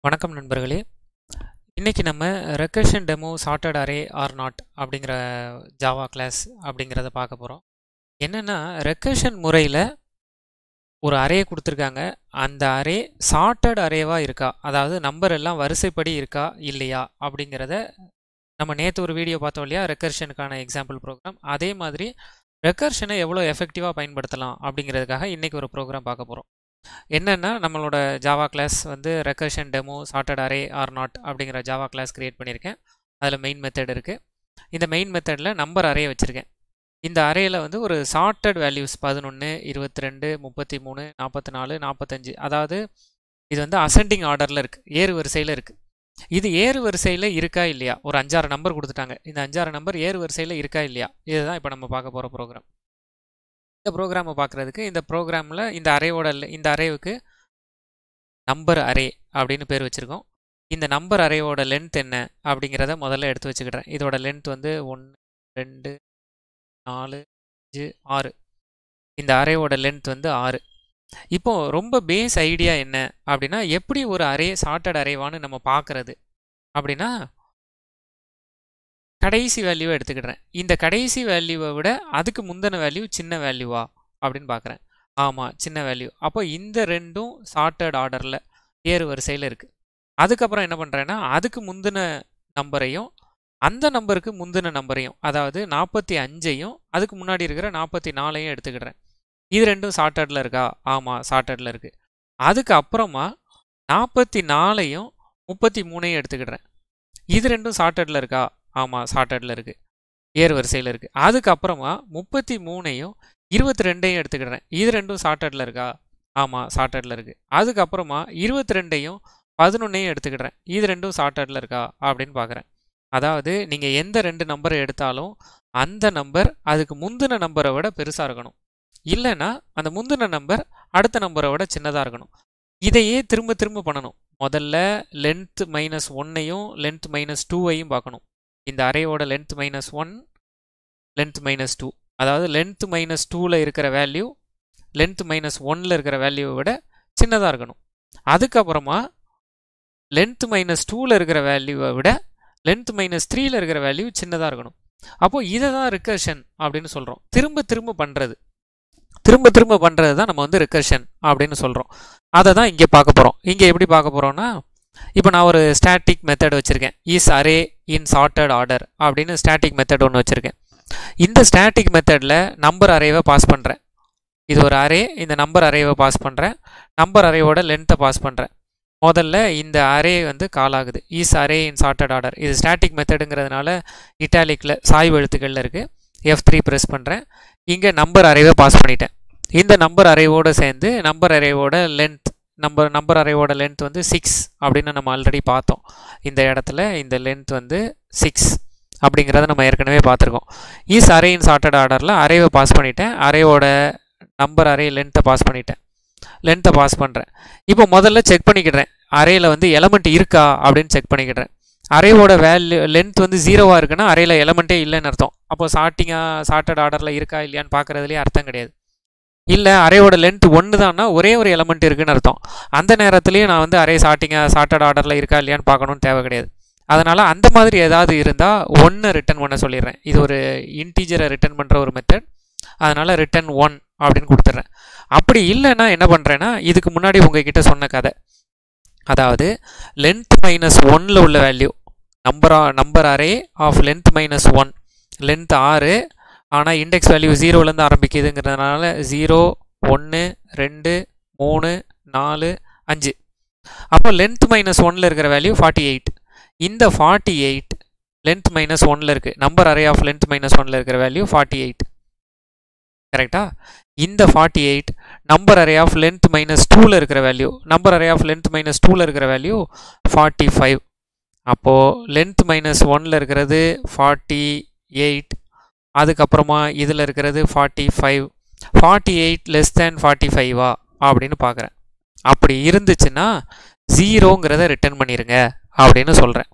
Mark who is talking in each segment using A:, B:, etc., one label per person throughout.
A: வணக்கம் நண்பர்களே இன்றைக்கி நம்ம recursion demo sorted array or not அப்படிங்கிற ஜாவா கிளாஸ் அப்படிங்கிறத பார்க்க போகிறோம் என்னென்னா ரெக்கர்ஷன் முறையில் ஒரு அரே கொடுத்துருக்காங்க அந்த அரே சார்ட்டட் அரேவாக இருக்கா அதாவது நம்பர் எல்லாம் வரிசைப்படி இருக்கா இல்லையா அப்படிங்கிறத நம்ம நேற்று ஒரு வீடியோ பார்த்தோம் இல்லையா ரெக்கர்ஷனுக்கான எக்ஸாம்பிள் ப்ரோக்ராம் அதே மாதிரி ரெக்கர்ஷனை எவ்வளோ எஃபெக்டிவாக பயன்படுத்தலாம் அப்படிங்கிறதுக்காக இன்றைக்கி ஒரு ப்ரோக்ராம் பார்க்க போகிறோம் என்னென்னா நம்மளோட ஜாவா கிளாஸ் வந்து recursion demo sorted array or not அப்படிங்கிற ஜாவா கிளாஸ் க்ரியேட் பண்ணியிருக்கேன் அதில் மெயின் மெத்தட் இருக்குது இந்த மெயின் மெத்தடில் நம்பர் அரே வச்சுருக்கேன் இந்த அரேயில் வந்து ஒரு சார்ட்டட் வேல்யூஸ் பதினொன்று இருபத்தி ரெண்டு முப்பத்தி மூணு நாற்பத்தி நாலு நாற்பத்தஞ்சு அதாவது இது வந்து அசெண்டிங் ஆர்டரில் இருக்குது ஏறு வரிசையில் இருக்குது இது ஏறு வரிசையில் இருக்கா இல்லையா ஒரு அஞ்சாறு நம்பர் கொடுத்துட்டாங்க இந்த அஞ்சாறு நம்பர் ஏறு வரிசையில் இருக்கா இல்லையா இதுதான் இப்போ நம்ம பார்க்க போகிற ப்ரோக்ராம் இந்த ப்ரோக்ராமை பார்க்குறதுக்கு இந்த ப்ரோக்ராமில் இந்த அரேவோட இந்த அரேவுக்கு நம்பர் அரே அப்படின்னு பேர் வச்சுருக்கோம் இந்த நம்பர் அரேவோட லென்த் என்ன அப்படிங்கிறத முதல்ல எடுத்து வச்சுக்கிட்டேன் இதோட லென்த் வந்து ஒன்று ரெண்டு நாலு அஞ்சு ஆறு இந்த அரேவோட லென்த் வந்து ஆறு இப்போ ரொம்ப பேஸ் ஐடியா என்ன அப்படின்னா எப்படி ஒரு அரே சார்ட்டட் அரேவான்னு நம்ம பார்க்குறது அப்படின்னா கடைசி வேல்யூவை எடுத்துக்கிடுறேன் இந்த கடைசி வேல்யூவை விட அதுக்கு முந்தின வேல்யூ சின்ன வேல்யூவா அப்படின்னு பார்க்குறேன் ஆமாம் சின்ன வேல்யூ அப்போ இந்த ரெண்டும் சார்ட்டட் ஆர்டரில் ஏறு வரிசையில் இருக்குது அதுக்கப்புறம் என்ன பண்ணுறேன்னா அதுக்கு முந்தின நம்பரையும் அந்த நம்பருக்கு முந்தின நம்பரையும் அதாவது நாற்பத்தி அஞ்சையும் அதுக்கு முன்னாடி இருக்கிற நாற்பத்தி நாலையும் எடுத்துக்கிடுறேன் இது ரெண்டும் சார்ட்டடில் இருக்கா ஆமாம் சார்ட்டடில் இருக்குது அதுக்கு அப்புறமா நாற்பத்தி நாலையும் முப்பத்தி மூணையும் எடுத்துக்கிடுறேன் இது ரெண்டும் சார்ட்டடில் இருக்கா ஆமாம் சார்ட்டடில் இருக்குது ஏர் வரிசையில் இருக்குது அதுக்கப்புறமா முப்பத்தி மூணையும் இருபத்தி ரெண்டையும் எடுத்துக்கிடுறேன் இது ரெண்டும் சார்ட்டடில் இருக்கா ஆமாம் சார்ட்டடில் இருக்குது அதுக்கப்புறமா இருபத்தி ரெண்டையும் பதினொன்னையும் எடுத்துக்கிடுறேன் இது ரெண்டும் சார்ட்டடில் இருக்கா அப்படின்னு பார்க்குறேன் அதாவது நீங்கள் எந்த ரெண்டு நம்பரை எடுத்தாலும் அந்த நம்பர் அதுக்கு முந்தின நம்பரை விட பெருசாக இருக்கணும் இல்லைன்னா அந்த முந்தின நம்பர் அடுத்த நம்பரை விட சின்னதாக இருக்கணும் இதையே திரும்ப திரும்ப பண்ணணும் முதல்ல லென்த் மைனஸ் ஒன்னையும் லென்த் மைனஸ் டூவையும் பார்க்கணும் இந்த அரேவோட length minus one length minus two அதாவது லென்த் மைனஸ் டூவில் இருக்கிற வேல்யூ லென்த் மைனஸ் ஒன்னில் இருக்கிற வேல்யூவை விட சின்னதாக இருக்கணும் அதுக்கப்புறமா லென்த் மைனஸ் டூவில் இருக்கிற வேல்யூவை விட லென்த் மைனஸ் த்ரீயில் இருக்கிற வேல்யூ சின்னதாக இருக்கணும் அப்போது இதை தான் ரிக்கர்ஷன் அப்படின்னு சொல்கிறோம் திரும்ப திரும்ப பண்ணுறது திரும்ப திரும்ப பண்ணுறது தான் நம்ம வந்து ரிக்கர்ஷன் அப்படின்னு சொல்கிறோம் அதை தான் இங்கே பார்க்க போகிறோம் இங்கே எப்படி பார்க்க போகிறோன்னா இப்போ நான் ஒரு ஸ்டாட்டிக் மெத்தட் வச்சுருக்கேன் is array in sorted order அப்படின்னு ஸ்டாட்டிக் மெத்தட் ஒன்று வச்சுருக்கேன் இந்த ஸ்டாட்டிக் மெத்தடில் நம்பர் அரேவை பாஸ் பண்ணுறேன் இது ஒரு அரே இந்த நம்பர் அரேவை பாஸ் பண்ணுறேன் நம்பர் அரேவோட லென்த்தை பாஸ் பண்ணுறேன் முதல்ல இந்த அரே வந்து கால் ஆகுது is array in sorted order இது ஸ்டாட்டிக் மெத்தடுங்கிறதுனால இட்டாலிக்கில் சாய்வு எழுத்துக்களில் இருக்குது எஃப் த்ரீ ப்ரெஸ் பண்ணுறேன் இங்கே நம்பர் அரேவை பாஸ் பண்ணிட்டேன் இந்த நம்பர் அரேவோடு சேர்ந்து நம்பர் அரேவோட லென்த் நம்பர் நம்பர் அரேவோட லென்த் வந்து சிக்ஸ் அப்படின்னு நம்ம ஆல்ரெடி பார்த்தோம் இந்த இடத்துல இந்த லென்த் வந்து சிக்ஸ் அப்படிங்கிறத நம்ம ஏற்கனவே பார்த்துருக்கோம் ஈஸ் அரே இன் சார்ட்டட் ஆர்டரில் அரேவை பாஸ் பண்ணிட்டேன் அரேவோட நம்பர் அரே லென்த்தை பாஸ் பண்ணிட்டேன் லென்த்தை பாஸ் பண்ணுறேன் இப்போ முதல்ல செக் பண்ணிக்கிடுறேன் அரேயில் வந்து எலமெண்ட் இருக்கா அப்படின்னு செக் பண்ணிக்கிடுறேன் அரேவோட வேல்யூ லென்த் வந்து ஜீரோவாக இருக்குன்னா அரேயில் எலமெண்ட்டே இல்லைன்னு அர்த்தம் அப்போ சார்ட்டிங்காக சார்ட்டட் ஆர்டரில் இருக்கா இல்லையான்னு பார்க்குறதுலேயே அர்த்தம் கிடையாது இல்லை அரேவோட லென்த் ஒன்று தான்னா ஒரே ஒரு எலமெண்ட் இருக்குன்னு அர்த்தம் அந்த நேரத்துலேயும் நான் வந்து அரே சார்ட்டிங்காக சார்ட்டட் ஆர்டரில் இருக்கா இல்லையான்னு பார்க்கணுன்னு தேவை கிடையாது அதனால் அந்த மாதிரி ஏதாவது இருந்தால் ஒன்று ரிட்டன் பண்ண சொல்லிடுறேன் இது ஒரு இன்டீஜரை ரிட்டன் பண்ணுற ஒரு மெத்தட் அதனால் ரிட்டன் ஒன் அப்படின்னு கொடுத்துட்றேன் அப்படி இல்லைன்னா என்ன பண்ணுறேன்னா இதுக்கு முன்னாடி உங்ககிட்ட சொன்ன கதை அதாவது லென்த் மைனஸ் ஒன்னில் உள்ள value number number array of length minus one length ஆறு ஆனால் இண்டெக்ஸ் வேல்யூ ஜீரோலேருந்து ஆரம்பிக்குதுங்கிறதுனால ஜீரோ ஒன்று ரெண்டு மூணு நாலு அஞ்சு அப்போ லென்த் மைனஸ் ஒனில் இருக்கிற வேல்யூ ஃபார்ட்டி எயிட் இந்த ஃபார்ட்டி எயிட் லென்த் மைனஸ் ஒனில் இருக்குது number array of length minus ஒனில் இருக்கிற வேல்யூ ஃபார்ட்டி எயிட் கரெக்டா இந்த forty eight number array of length minus டூவில் இருக்கிற value number array of length minus டூவில் இருக்கிற வேல்யூ ஃபார்ட்டி ஃபைவ் அப்போது லென்த் மைனஸ் ஒனில் இருக்கிறது ஃபார்ட்டி எயிட் அதுக்கப்புறமா இதில் இருக்கிறது forty five forty eight less than forty ஃபைவா அப்படின்னு பார்க்குறேன் அப்படி இருந்துச்சுன்னா ஜீரோங்கிறத ரிட்டர்ன் பண்ணிடுங்க அப்படின்னு சொல்கிறேன்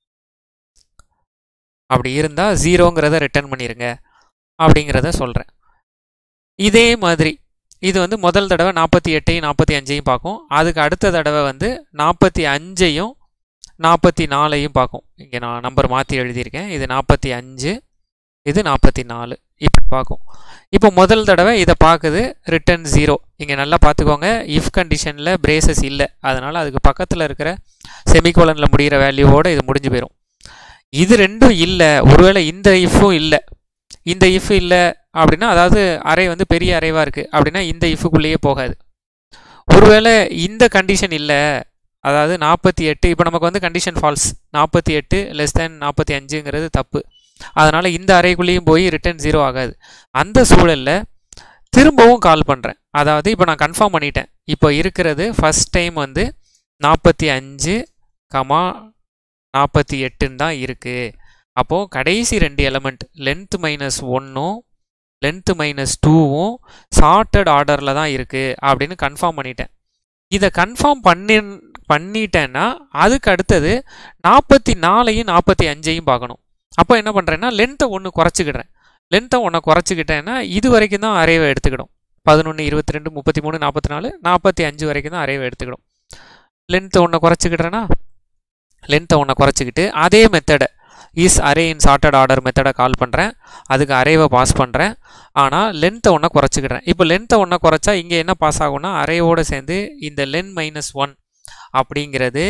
A: அப்படி இருந்தால் ஜீரோங்கிறத ரிட்டர்ன் பண்ணிடுங்க அப்படிங்கிறத சொல்கிறேன் இதே மாதிரி இது வந்து முதல் தடவை நாற்பத்தி எட்டையும் நாற்பத்தி அஞ்சையும் பார்க்கும் அதுக்கு அடுத்த தடவை வந்து நாற்பத்தி அஞ்சையும் நாற்பத்தி நாலையும் பார்க்கும் இங்கே நான் நம்பர் மாற்றி எழுதியிருக்கேன் இது நாற்பத்தி அஞ்சு இது நாற்பத்தி நாலு இப்படி பார்க்கும் இப்போ முதல் தடவை இதை பார்க்குது ரிட்டர்ன் ஜீரோ இங்கே நல்லா பார்த்துக்கோங்க இஃப் கண்டிஷனில் பிரேசஸ் இல்லை அதனால் அதுக்கு பக்கத்தில் இருக்கிற செமிகோலனில் முடிகிற வேல்யூவோடு இது முடிஞ்சு போயிடும் இது ரெண்டும் இல்லை ஒருவேளை இந்த இஃப்பும் இல்லை இந்த இஃப் இல்லை அப்படின்னா அதாவது அறை வந்து பெரிய அறைவாக இருக்குது அப்படின்னா இந்த இஃபுக்குள்ளேயே போகாது ஒருவேளை இந்த கண்டிஷன் இல்லை அதாவது நாற்பத்தி எட்டு இப்போ நமக்கு வந்து கண்டிஷன் ஃபால்ஸ் நாற்பத்தி எட்டு லெஸ் தேன் நாற்பத்தி அஞ்சுங்கிறது தப்பு அதனால் இந்த அறைக்குள்ளேயும் போய் ரிட்டர்ன் ஜீரோ ஆகாது அந்த சூழலில் திரும்பவும் கால் பண்ணுறேன் அதாவது இப்போ நான் கன்ஃபார்ம் பண்ணிட்டேன் இப்போ இருக்கிறது ஃபஸ்ட் டைம் வந்து நாற்பத்தி அஞ்சு கமா நாற்பத்தி எட்டுன்னு தான் இருக்குது அப்போது கடைசி ரெண்டு எலமெண்ட் லென்த் மைனஸ் ஒன்றும் லென்த்து மைனஸ் டூவும் சார்ட்டட் ஆர்டரில் தான் இருக்குது அப்படின்னு கன்ஃபார்ம் பண்ணிட்டேன் இதை கன்ஃபார்ம் பண்ணி பண்ணிட்டேன்னா அதுக்கு அடுத்தது நாற்பத்தி நாலையும் நாற்பத்தி அஞ்சையும் பார்க்கணும் அப்போ என்ன பண்ணுறேன்னா லென்த்தை ஒன்று குறைச்சிக்கிடுறேன் லென்த்தை ஒன்று குறைச்சிக்கிட்டேன்னா இது வரைக்கும் தான் அரைவை எடுத்துக்கிடும் பதினொன்று இருபத்தி ரெண்டு முப்பத்தி மூணு நாற்பத்தி நாலு நாற்பத்தி அஞ்சு வரைக்கும் தான் அரைவை எடுத்துக்கிடும் லென்த்தை ஒன்று குறைச்சிக்கிடுறேன்னா லென்த்தை ஒன்று குறைச்சிக்கிட்டு அதே மெத்தடை is array in sorted order மெத்தடை கால் பண்ணுறேன் அதுக்கு அரேவை பாஸ் பண்ணுறேன் ஆனால் லென்த்தை ஒன்றை குறைச்சிக்கிடுறேன் இப்போ லென்த்தை ஒன்றை குறைச்சா இங்கே என்ன பாஸ் ஆகும்னா அரேயோடு சேர்ந்து இந்த லென் மைனஸ் ஒன் அப்படிங்கிறது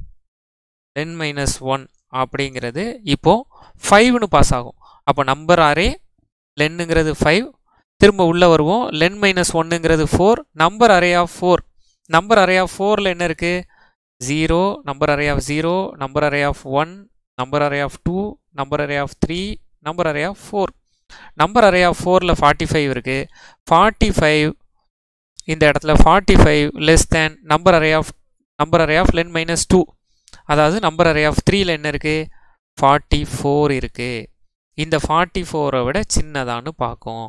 A: லென் மைனஸ் ஒன் அப்படிங்கிறது இப்போது ஃபைவ்னு பாஸ் ஆகும் அப்போ நம்பர் அரே லென்னுங்கிறது ஃபைவ் திரும்ப உள்ளே வருவோம் லென் மைனஸ் ஒன்னுங்கிறது four number array of four number array of ஃபோரில் என்ன இருக்குது zero number array of zero number array of one number array of two number array of three number array of four number array of ஃபோரில் forty five இருக்குது forty five இந்த இடத்துல forty five less than number array of number array of len minus two அதாவது number array of த்ரீயில் என்ன இருக்குது forty four இருக்குது இந்த ஃபார்ட்டி ஃபோரை விட சின்னதான்னு பார்க்கும்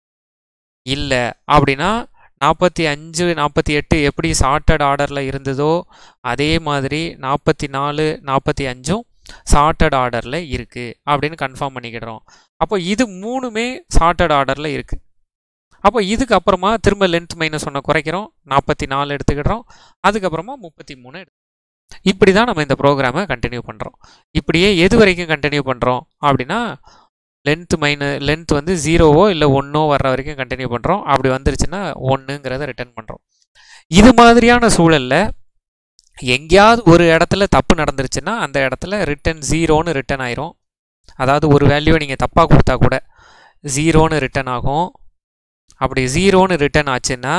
A: இல்லை அப்படின்னா நாற்பத்தி அஞ்சு நாற்பத்தி எட்டு எப்படி சார்ட்டட் ஆர்டரில் இருந்ததோ அதே மாதிரி நாற்பத்தி நாலு நாற்பத்தி அஞ்சும் சார்ட்டட் ஆர்டரில் இருக்குது அப்படின்னு கன்ஃபார்ம் பண்ணிக்கிடுறோம் அப்போ இது மூணுமே சார்ட்டட் ஆர்டரில் இருக்குது அப்போ இதுக்கு அப்புறமா திரும்ப லென்த் மைனஸ் ஒன்று குறைக்கிறோம் நாற்பத்தி நாலு எடுத்துக்கிடுறோம் அதுக்கப்புறமா முப்பத்தி மூணு எடுத்து இப்படி தான் நம்ம இந்த ப்ரோக்ராமை கண்டினியூ பண்ணுறோம் இப்படியே எது வரைக்கும் கண்டினியூ பண்ணுறோம் அப்படின்னா லென்த் மைன லென்த் வந்து ஜீரோவோ இல்லை ஒன்றோ வர்ற வரைக்கும் கண்டினியூ பண்ணுறோம் அப்படி வந்துருச்சுன்னா ஒன்றுங்கிறத ரிட்டர்ன் பண்ணுறோம் இது மாதிரியான சூழலில் எங்கேயாவது ஒரு இடத்துல தப்பு நடந்துருச்சுன்னா அந்த இடத்துல ரிட்டன் ஜீரோன்னு ரிட்டன் ஆயிரும் அதாவது ஒரு வேல்யூவை நீங்கள் தப்பாக கொடுத்தா கூட ஜீரோன்னு ரிட்டன் ஆகும் அப்படி ஜீரோன்னு ரிட்டன் ஆச்சுன்னா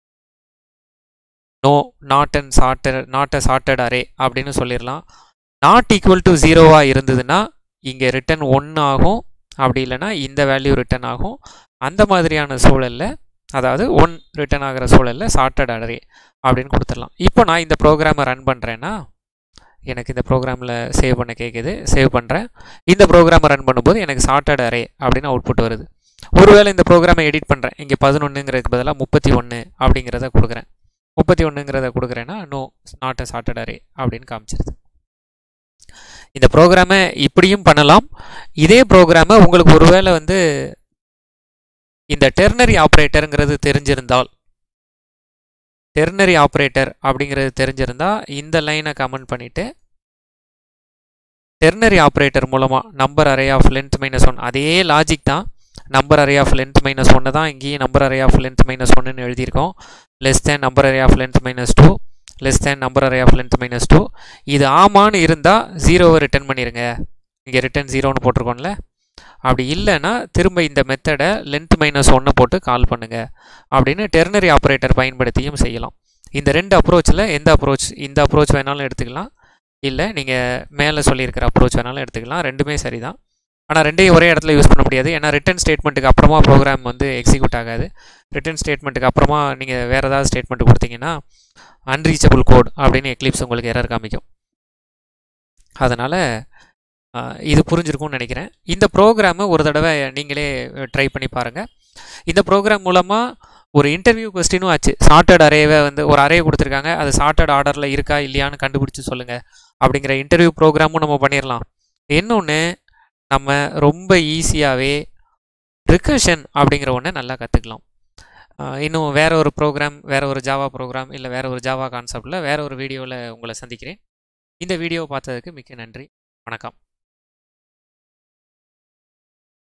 A: no not and sorter not a sorted array அப்படின்னு சொல்லிடலாம் நாட் ஈக்குவல் டு ஜீரோவாக இருந்ததுன்னா இங்கே ரிட்டன் ஒன்று ஆகும் அப்படி இல்லைன்னா இந்த வேல்யூ ரிட்டன் ஆகும் அந்த மாதிரியான சூழலில் அதாவது ஒன் ரிட்டன் ஆகிற சூழலில் சார்ட்டட் அரே அப்படின்னு கொடுத்துடலாம் இப்போ நான் இந்த ப்ரோக்ராமை ரன் பண்ணுறேன்னா எனக்கு இந்த ப்ரோக்ராமில் சேவ் பண்ண கேட்குது சேவ் பண்ணுறேன் இந்த ப்ரோக்ராமை ரன் பண்ணும்போது எனக்கு சார்ட்டட் அரே அப்படின்னு அவுட்புட் வருது ஒருவேளை இந்த ப்ரோக்ராமை எடிட் பண்ணுறேன் இங்கே பதினொன்றுங்கிறதுக்கு பதிலாக முப்பத்தி ஒன்று அப்படிங்கிறத கொடுக்குறேன் முப்பத்தி ஒன்றுங்கிறத கொடுக்குறேன்னா no not a sorted array அப்படின்னு காமிச்சிருது இந்த ப்ரோக்ராமை இப்படியும் பண்ணலாம் இதே ப்ரோக்ராமை உங்களுக்கு ஒருவேளை வந்து இந்த டெர்னரி ஆப்ரேட்டருங்கிறது தெரிஞ்சிருந்தால் டெர்னரி ஆப்ரேட்டர் அப்படிங்கிறது தெரிஞ்சிருந்தா இந்த லைனை கமெண்ட் பண்ணிவிட்டு டெர்னரி ஆப்ரேட்டர் மூலமாக number array of length minus one அதே லாஜிக் தான் number array of length minus ஒன்று தான் இங்கேயும் number array of length minus ஒன்றுன்னு எழுதியிருக்கோம் less than number array of length minus two less than number array of length minus two இது ஆமான்னு இருந்தால் ஜீரோவை ரிட்டர்ன் பண்ணிடுங்க இங்கே ரிட்டர்ன் ஜீரோன்னு போட்டிருக்கோம்ல அப்படி இல்லைன்னா திரும்ப இந்த மெத்தடை லென்த் மைனஸ் ஒன்று போட்டு கால் பண்ணுங்கள் அப்படின்னு டெர்னரி ஆப்ரேட்டர் பயன்படுத்தியும் செய்யலாம் இந்த ரெண்டு அப்ரோச்சில் எந்த அப்ரோச் இந்த அப்ரோச் வேணாலும் எடுத்துக்கலாம் இல்லை நீங்கள் மேலே சொல்லியிருக்கிற அப்ரோச் வேணாலும் எடுத்துக்கலாம் ரெண்டுமே சரி தான் ஆனால் ரெண்டையும் ஒரே இடத்துல யூஸ் பண்ண முடியாது ஏன்னா ரிட்டன் ஸ்டேட்மெண்ட்டுக்கு அப்புறமா ப்ரோக்ராம் வந்து எக்ஸிக்யூட் ஆகாது ரிட்டன் ஸ்டேட்மெண்ட்டுக்கு அப்புறமா நீங்கள் வேறு ஏதாவது ஸ்டேட்மெண்ட் கொடுத்தீங்கன்னா அன்ரீச்சபிள் கோட் அப்படின்னு எக்லிப்ஸ் உங்களுக்கு எரர் காமிக்கும் அதனால் இது புரிஞ்சிருக்கும்னு நினைக்கிறேன் இந்த ப்ரோக்ராமை ஒரு தடவை நீங்களே ட்ரை பண்ணி பாருங்கள் இந்த ப்ரோக்ராம் மூலமாக ஒரு இன்டர்வியூ கொஸ்டினும் ஆச்சு சார்ட்டட் அரேவை வந்து ஒரு அரே கொடுத்துருக்காங்க அது சார்ட்டட் ஆர்டரில் இருக்கா இல்லையான்னு கண்டுபிடிச்சி சொல்லுங்கள் அப்படிங்கிற இன்டர்வியூ ப்ரோக்ராமும் நம்ம பண்ணிடலாம் இன்னொன்று நம்ம ரொம்ப ஈஸியாகவே ரிகர்ஷன் அப்படிங்கிற ஒன்றை நல்லா கற்றுக்கலாம் இன்னும் வேற ஒரு ப்ரோக்ராம் வேற ஒரு ஜாவா ப்ரோக்ராம் இல்லை வேற ஒரு ஜாவா கான்செப்டில் வேற ஒரு வீடியோவில் உங்களை சந்திக்கிறேன் இந்த வீடியோ பார்த்ததுக்கு மிக்க நன்றி வணக்கம்